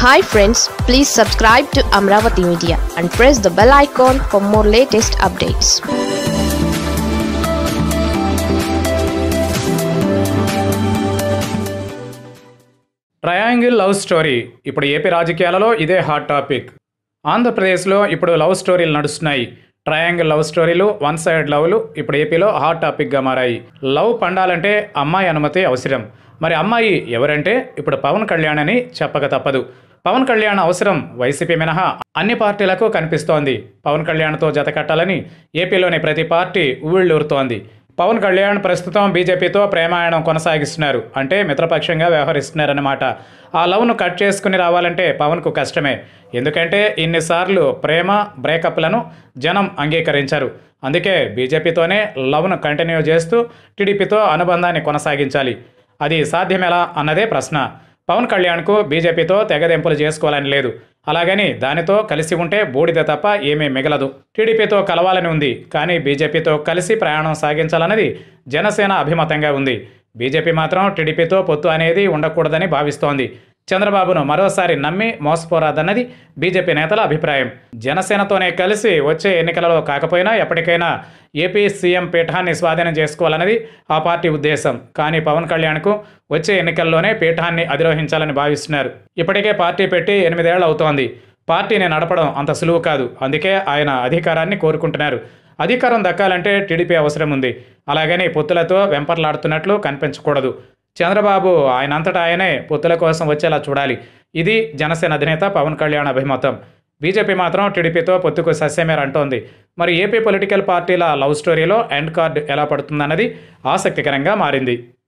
hi friends please subscribe to Amaravati media and press the bell icon for more latest updates triangle love story ఇప్పుడు AP రాజకీయాలలో ఇదే hot topic ఆంధ్రప్రదేశ్లో ఇప్పుడు love స్టోరీలు నడుస్తున్నాయి triangle love స్టోరీలు వన్ సైడ్ లవ్లు ఇప్పుడు ఏపీలో హాట్ టాపిక్గా మారాయి లవ్ పండాలంటే అమ్మాయి అనుమతి అవసరం మరి అమ్మాయి ఎవరంటే ఇప్పుడు పవన్ కళ్యాణ్ అని చెప్పక తప్పదు పవన్ కళ్యాణ్ అవసరం వైసీపీ మినహా అన్ని పార్టీలకు కనిపిస్తోంది పవన్ కళ్యాణ్తో జత కట్టాలని ఏపీలోని ప్రతి పార్టీ ఊళ్ళూరుతోంది పవన్ కళ్యాణ్ ప్రస్తుతం బీజేపీతో ప్రేమాయణం కొనసాగిస్తున్నారు అంటే మిత్రపక్షంగా వ్యవహరిస్తున్నారన్నమాట ఆ లవ్ను కట్ చేసుకుని రావాలంటే పవన్కు కష్టమే ఎందుకంటే ఇన్నిసార్లు ప్రేమ బ్రేకప్లను జనం అంగీకరించారు అందుకే బీజేపీతోనే లవ్ను కంటిన్యూ చేస్తూ టీడీపీతో అనుబంధాన్ని కొనసాగించాలి అది సాధ్యమేలా అన్నదే ప్రశ్న పవన్ కళ్యాణ్కు బీజేపీతో తెగదెంపులు చేసుకోవాలని లేదు అలాగని దానితో కలిసి ఉంటే బూడిద తప్ప ఏమీ మిగలదు టీడీపీతో కలవాలని ఉంది కానీ బీజేపీతో కలిసి ప్రయాణం సాగించాలన్నది జనసేన అభిమతంగా ఉంది బీజేపీ మాత్రం టీడీపీతో పొత్తు అనేది ఉండకూడదని భావిస్తోంది చంద్రబాబును మరోసారి నమ్మి మోసపోరాదన్నది బీజేపీ నేతల అభిప్రాయం జనసేనతోనే కలిసి వచ్చే ఎన్నికలలో కాకపోయినా ఎప్పటికైనా ఏపీ సీఎం పీఠాన్ని స్వాధీనం చేసుకోవాలన్నది ఆ పార్టీ ఉద్దేశం కానీ పవన్ కళ్యాణ్కు వచ్చే ఎన్నికల్లోనే పీఠాన్ని అధిరోహించాలని భావిస్తున్నారు ఇప్పటికే పార్టీ పెట్టి ఎనిమిదేళ్లు అవుతోంది పార్టీని నడపడం అంత సులువు కాదు అందుకే ఆయన అధికారాన్ని కోరుకుంటున్నారు అధికారం దక్కాలంటే టీడీపీ అవసరం ఉంది అలాగని పొత్తులతో వెంపర్లాడుతున్నట్లు కనిపించకూడదు చంద్రబాబు ఆయనంతటా ఆయనే పొత్తుల కోసం వచ్చేలా చూడాలి ఇది జనసేన అధినేత పవన్ కళ్యాణ్ అభిమతం బీజేపీ మాత్రం టీడీపీతో పొత్తుకు సస్యమేర్ అంటోంది మరి ఏపీ పొలిటికల్ పార్టీల లవ్ స్టోరీలో ఎండ్ కార్డ్ ఎలా పడుతుందన్నది ఆసక్తికరంగా మారింది